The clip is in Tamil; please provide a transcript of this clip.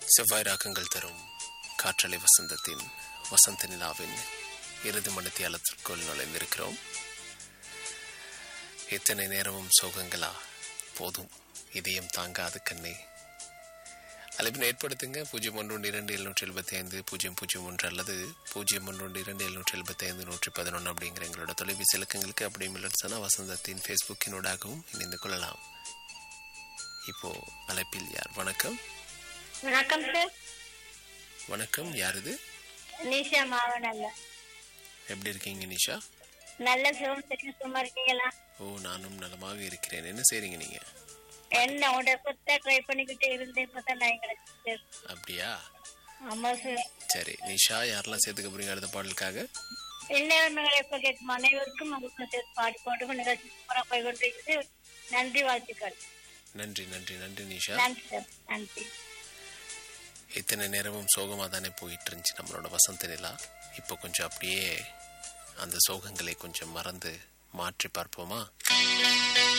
செவ்வாய் ராகங்கள் தரும் காற்றலை வசந்தத்தின் வசந்த நிலாவின் இறுதி மணித்தியாலத்திற்குள் நுழைந்திருக்கிறோம் இத்தனை நேரமும் சோகங்களா போதும் இதயம் தாங்காது கண்ணே அழைப்பினை ஏற்படுத்துங்க பூஜ்ஜியம் ஒன்று ஒன்று இரண்டு எழுநூற்றி எழுபத்தி ஐந்து பூஜ்ஜியம் பூஜ்ஜியம் ஒன்று அல்லது பூஜ்ஜியம் ஒன்று ஒன்று இரண்டு எழுநூற்றி எழுபத்தி ஐந்து நூற்றி பதினொன்று அப்படிங்கிற எங்களோட தொலைபேசி இலக்கங்களுக்கு அப்படியும் இல்லைன்னு வசந்தத்தின் ஃபேஸ்புக்கினூடாகவும் இணைந்து கொள்ளலாம் இப்போ அழைப்பில் யார் வணக்கம் வணக்கம் சார் வணக்கம் யார் இது நிஷா மாவனல்ல எப்படி இருக்கீங்க நிஷா நல்ல சிவம் தெரியும் சும்மா இருக்கீங்களா ஓ நானும் நலமாக இருக்கிறேன் என்ன செய்றீங்க நீங்க என்ன உடைய சொத்தை ட்ரை பண்ணிக்கிட்டே இருந்தேன் இப்பதான் நான் கிடைச்சு அப்படியா ஆமா சார் சரி நிஷா யாரெல்லாம் சேர்த்துக்க போறீங்க அடுத்த பாடலுக்காக இன்னொரு எப்ப கேட்கும் அனைவருக்கும் உங்களுக்கும் சேர்த்து பாடி போட்டு நிகழ்ச்சி சூப்பரா போய் கொண்டிருக்குது நன்றி வாழ்த்துக்கள் நன்றி நன்றி நன்றி நிஷா நன்றி சார் நன்றி இத்தனை நேரமும் சோகமாக தானே போயிட்டு இருந்துச்சு நம்மளோட வசந்த நிலா இப்போ கொஞ்சம் அப்படியே அந்த சோகங்களை கொஞ்சம் மறந்து மாற்றி பார்ப்போமா